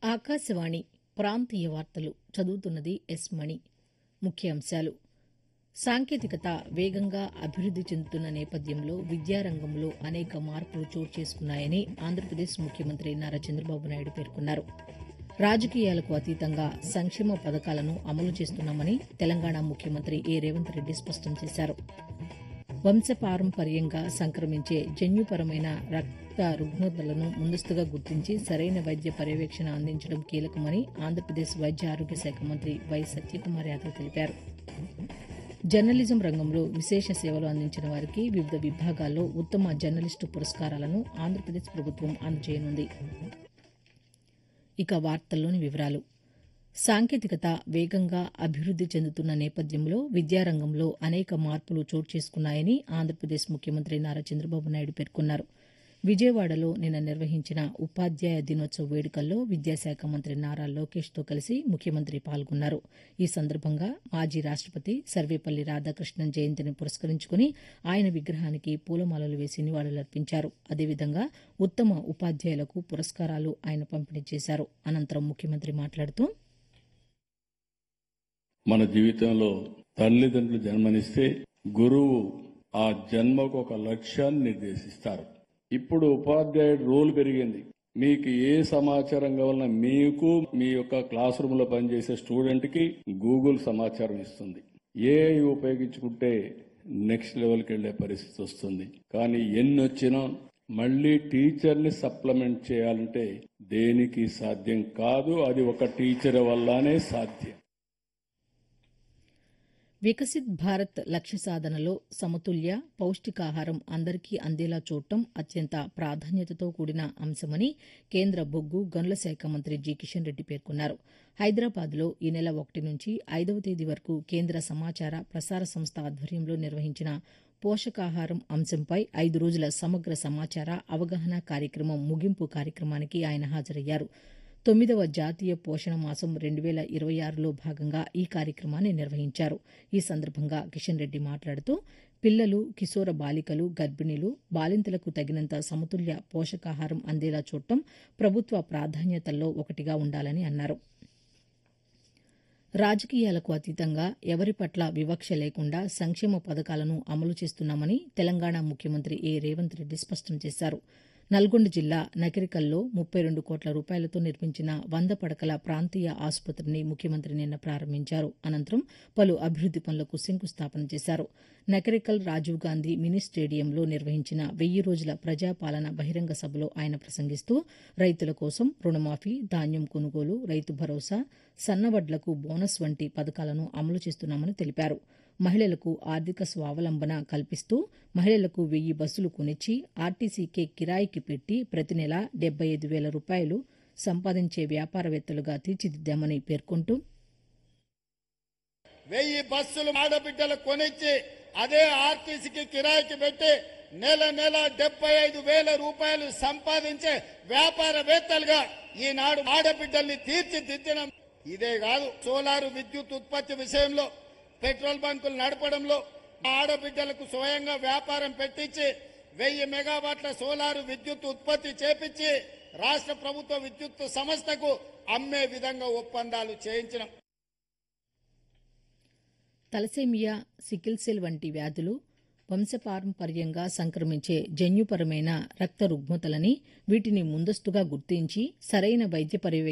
ఆకాశవాణి ప్రాంతీయ వార్తలు చదువుతున్నది ఎస్ మణి ముఖ్యాంశాలు సాంకేతికత వేగంగా అభివృద్ది చెందుతున్న నేపథ్యంలో విద్యారంగంలో అనేక మార్పులు చోటు చేసుకున్నాయని ఆంధ్రప్రదేశ్ ముఖ్యమంత్రి నారా చంద్రబాబు నాయుడు పేర్కొన్నారు రాజకీయాలకు అతీతంగా సంక్షేమ పథకాలను అమలు చేస్తున్నామని తెలంగాణ ముఖ్యమంత్రి ఏ రేవంత్ రెడ్డి స్పష్టం చేశారు వంశపారంపర్యంగా సంక్రమించే జన్యుపరమైన రక్త రుగ్మతలను ముందస్తుగా గుర్తించి సరైన వైద్య పర్యవేక్షణ అందించడం కీలకమని ఆంధ్రప్రదేశ్ వైద్య ఆరోగ్య శాఖ మంత్రి వై సత్యకుమార్ యాదవ్ తెలిపారు జర్నలిజం రంగంలో విశేష సేవలు అందించిన వారికి వివిధ విభాగాల్లో ఉత్తమ జర్నలిస్టు పురస్కారాలను ఆంధ్రప్రదేశ్ ప్రభుత్వం అందజేయనుంది ఇక వార్తల్లోని వివరాలు సాంకేతికత వేగంగా అభివృద్ది చెందుతున్న నేపథ్యంలో విద్యారంగంలో అనేక మార్పులు చోటు చేసుకున్నాయని ఆంధ్రప్రదేశ్ ముఖ్యమంత్రి నారా చంద్రబాబు నాయుడు పేర్కొన్నారు విజయవాడలో నిన్న నిర్వహించిన ఉపాధ్యాయ దినోత్సవ వేడుకల్లో విద్యాశాఖ మంత్రి నారా లోకేష్తో కలిసి ముఖ్యమంత్రి పాల్గొన్నారు ఈ సందర్భంగా మాజీ రాష్టపతి సర్వేపల్లి రాధాకృష్ణన్ జయంతిని పురస్కరించుకుని ఆయన విగ్రహానికి పూలమాలలు వేసి నివాళులర్పించారు అదేవిధంగా ఉత్తమ ఉపాధ్యాయులకు పురస్కారాలు ఆయన పంపిణీ చేశారు అనంతరం ముఖ్యమంత్రి మాట్లాడుతూ మన జీవితంలో తల్లిదండ్రులు జన్మనిస్తే గురువు ఆ జన్మకు ఒక లక్ష్యాన్ని నిర్దేశిస్తారు ఇప్పుడు ఉపాధ్యాయుడు రోల్ పెరిగింది మీకు ఏ సమాచారం కావాలన్నా మీకు మీ యొక్క క్లాస్ రూమ్ లో పనిచేసే స్టూడెంట్ కి గూగుల్ సమాచారం ఇస్తుంది ఏ ఉపయోగించుకుంటే నెక్స్ట్ లెవెల్కి వెళ్లే పరిస్థితి వస్తుంది కానీ ఎన్ని వచ్చినా మళ్ళీ టీచర్ని సప్లిమెంట్ చేయాలంటే దేనికి సాధ్యం కాదు అది ఒక టీచర్ వల్లనే సాధ్యం వికసిత్ భారత్ లక్ష్య సాధనలో సమతుల్య పౌష్టికాహారం అందరికీ అందేలా చూడటం అత్యంత ప్రాధాన్యతతో కూడిన అంశమని కేంద్ర బొగ్గు గనుల శాఖ మంత్రి జి కిషన్ రెడ్డి పేర్కొన్నారు హైదరాబాద్లో ఈ నెల ఒకటి నుంచి ఐదవ తేదీ వరకు కేంద్ర సమాచార ప్రసార సంస్థ ఆధ్వర్యంలో నిర్వహించిన పోషకాహారం అంశంపై ఐదు రోజుల సమగ్ర సమాచార అవగాహన కార్యక్రమం ముగింపు కార్యక్రమానికి ఆయన హాజరయ్యారు తొమ్మిదవ జాతీయ పోషణ మాసం రెండు వేల ఇరవై ఆరులో భాగంగా ఈ కార్యక్రమాన్ని నిర్వహించారు ఈ సందర్భంగా కిషన్ రెడ్డి మాట్లాడుతూ పిల్లలు కిశోర బాలికలు గర్భిణీలు బాలింతలకు తగినంత సమతుల్య పోషకాహారం అందేలా చూడటం ప్రభుత్వ ప్రాధాన్యతల్లో ఒకటిగా ఉండాలని అన్నారు రాజకీయాలకు అతీతంగా ఎవరి పట్ల వివక్ష లేకుండా సంక్షేమ పథకాలను అమలు చేస్తున్నామని తెలంగాణ ముఖ్యమంత్రి ఏ రేవంత్ రెడ్డి స్పష్టం చేశారు నల్గొండ జిల్లా నకిరికల్లో ముప్పై రెండు కోట్ల రూపాయలతో నిర్మించిన వంద పడకల ప్రాంతీయ ఆసుపత్రిని ముఖ్యమంత్రి నిన్న ప్రారంభించారు అనంతరం పలు అభివృద్ది పనులకు శంకుస్థాపన చేశారు నకరికల్ రాజీవ్ గాంధీ మినీ స్టేడియంలో నిర్వహించిన వెయ్యి రోజుల ప్రజాపాలన బహిరంగ సభలో ఆయన ప్రసంగిస్తూ రైతుల కోసం రుణమాఫీ ధాన్యం కొనుగోలు రైతు భరోసా సన్నవడ్లకు బోనస్ వంటి పథకాలను అమలు చేస్తున్నామని తెలిపారు మహిళలకు ఆర్థిక స్వావలంబన కల్పిస్తూ మహిళలకు వెయ్యి బస్సులు కొనిచ్చి ఆర్టీసీకే కిరాయికి పెట్టి ప్రతి నెల డెబ్బై ఐదు వేల రూపాయలు సంపాదించే వ్యాపారవేత్తలుగా తీర్చిదిద్దామని పేర్కొంటూ వెయ్యి బస్సులు ఆడబిడ్డలు కొనిచ్చి అదే ఆర్టీసీకి కిరాయికి పెట్టి నెల నెల డెబ్బై ఐదు వేల రూపాయలు సంపాదించే వ్యాపారవేత్తలుగా ఈనాడు ఆడబిడ్డల్ని తీర్చిదిద్దడం ఇదే కాదు సోలారు విద్యుత్ ఉత్పత్తి విషయంలో పెట్రోల్ బంకులు నడపడంలో ఆడబిడ్డలకు స్వయంగా వ్యాపారం పెట్టించి వెయ్యి మెగావాట్ల సోలారు విద్యుత్ ఉత్పత్తి చేపించి రాష్ట్ర ప్రభుత్వ విద్యుత్ సంస్థకు అమ్మే విధంగా ఒప్పందాలు చేయించడం తలసేమియా సికిల్ సెల్ వంటి వ్యాధులు వంశపారంపర్యంగా సంక్రమించే జన్యుపరమైన రక్త రుగ్మతలని వీటిని ముందస్తుగా గుర్తించి సరైన వైద్య పర్యవేక్షణ